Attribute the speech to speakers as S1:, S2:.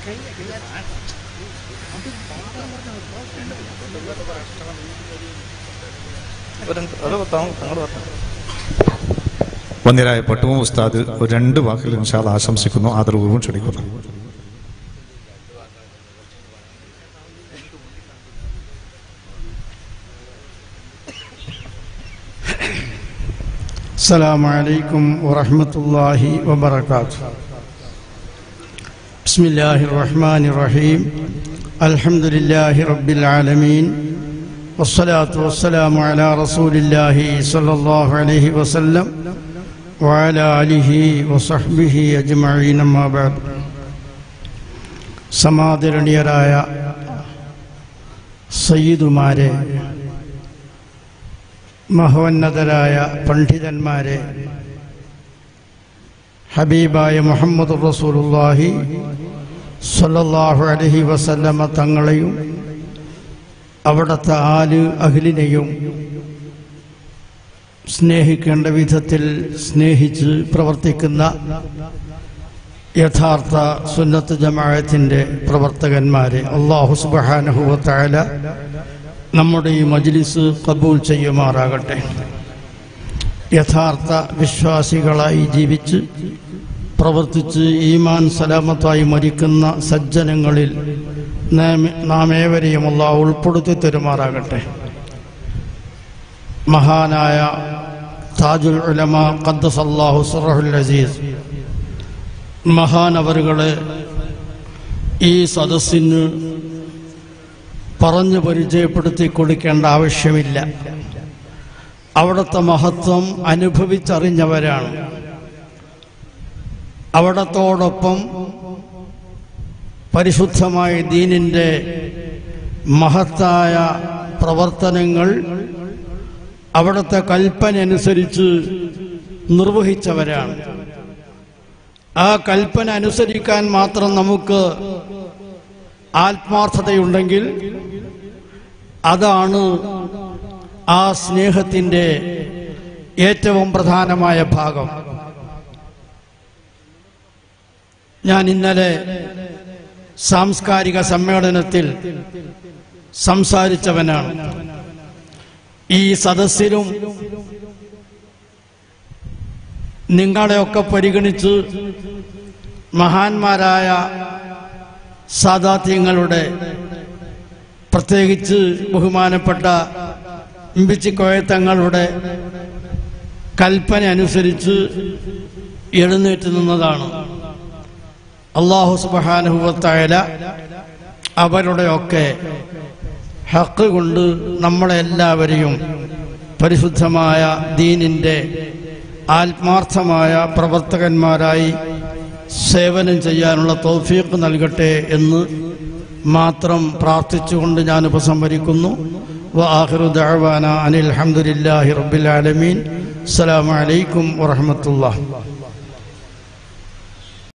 S1: വന്യരായ പട്ടുമ ഉസ്താദ് ഒരു രണ്ട് വാക്കിൽ ഇൻഷാല് ആശംസിക്കുന്നു ആദരവും ക്ഷണിക്കുന്നു
S2: السلام عليكم ورحمة الله وبركاته بسم الله الرحمن الرحيم الحمد لله رب العالمين والصلاة والسلام على رسول الله صلى الله عليه وسلم وعلى آله وصحبه أجمعين ما بعد സമാദരണീയരായ സയ്യിദുമാരെ മഹോന്നതരായ പണ്ഡിതന്മാരെ ഹബീബായ മുഹമ്മദ് റസൂലുള്ളാഹി സല്ലല്ലാഹു അലൈഹി വസല്ലമ തങ്ങളെയും അവിടുത്തെ ആല് അഖിലിനെയും സ്നേഹിക്കേണ്ട വിധത്തിൽ സ്നേഹിച്ച് പ്രവർത്തിക്കുന്ന യഥാർത്ഥ സുന്നത്ത് ജമാഅത്തിൻ്റെ പ്രവർത്തകന്മാരെ അള്ളാഹു സുബ്ഹാനഹു തആല നമ്മുടെ ഈ മജ്ലിസ് കബൂൽ ചെയ്യുമാറാകട്ടെ യഥാർത്ഥ വിശ്വാസികളായി ജീവിച്ച് പ്രവർത്തിച്ച് ഈമാൻ സലാമത്തായി മരിക്കുന്ന സജ്ജനങ്ങളിൽ നാം- നാം ഏവരെയും അള്ളാഹു ഉൾപ്പെടുത്തി തരുമാറാകട്ടെ മഹാനായ താജുൽ ഉലമ ഖദ്ദസ് അള്ളാഹു സുറഹുൽ അസീസ് മഹാനവറുകളെ ഈ സദസ്സിന് പറഞ്ഞു പരിചയപ്പെടുത്തി കൊടുക്കേണ്ട ആവശ്യമില്ല അവിടുത്തെ മഹത്വം അനുഭവിച്ചറിഞ്ഞവരാണ് അവിടത്തോടൊപ്പം പരിശുദ്ധമായ ദീനിൻ്റെ മഹത്തായ പ്രവർത്തനങ്ങൾ അവിടുത്തെ കൽപ്പന അനുസരിച്ച് നിർവഹിച്ചവരാണ് ആ കൽപ്പന അനുസരിക്കാൻ മാത്രം നമുക്ക് ആത്മാർത്ഥതയുണ്ടെങ്കിൽ അതാണ് ആ സ്നേഹത്തിൻ്റെ ഏറ്റവും പ്രധാനമായ ഭാഗം ഞാൻ ഇന്നലെ സാംസ്കാരിക സമ്മേളനത്തിൽ സംസാരിച്ചവനാണ് ഈ സദസ്സിലും നിങ്ങളെയൊക്കെ പരിഗണിച്ച് മഹാന്മാരായ സാദാത്യങ്ങളുടെ പ്രത്യേകിച്ച് ബഹുമാനപ്പെട്ട ഇമ്പിച്ചിക്കോയത്തങ്ങളുടെ കൽപ്പന അനുസരിച്ച് എഴുന്നേറ്റ് നിന്നതാണ് അള്ളാഹു സുബാനുഭവത്തായ അവരുടെയൊക്കെ ഹക്ക് കൊണ്ട് നമ്മളെല്ലാവരെയും പരിശുദ്ധമായ ദീനിൻ്റെ ആത്മാർത്ഥമായ പ്രവർത്തകന്മാരായി സേവനം ചെയ്യാനുള്ള തൗഫീഖ് നൽകട്ടെ എന്ന് മാത്രം പ്രാർത്ഥിച്ചുകൊണ്ട് ഞാൻ ഉപസംഹരിക്കുന്നു വആഖിറു ദഅവാന അനിൽ ഹംദുലില്ലാഹി റബ്ബിൽ ആലമീൻ അസ്സലാമു അലൈക്കും വറഹ്മത്തുള്ളാഹി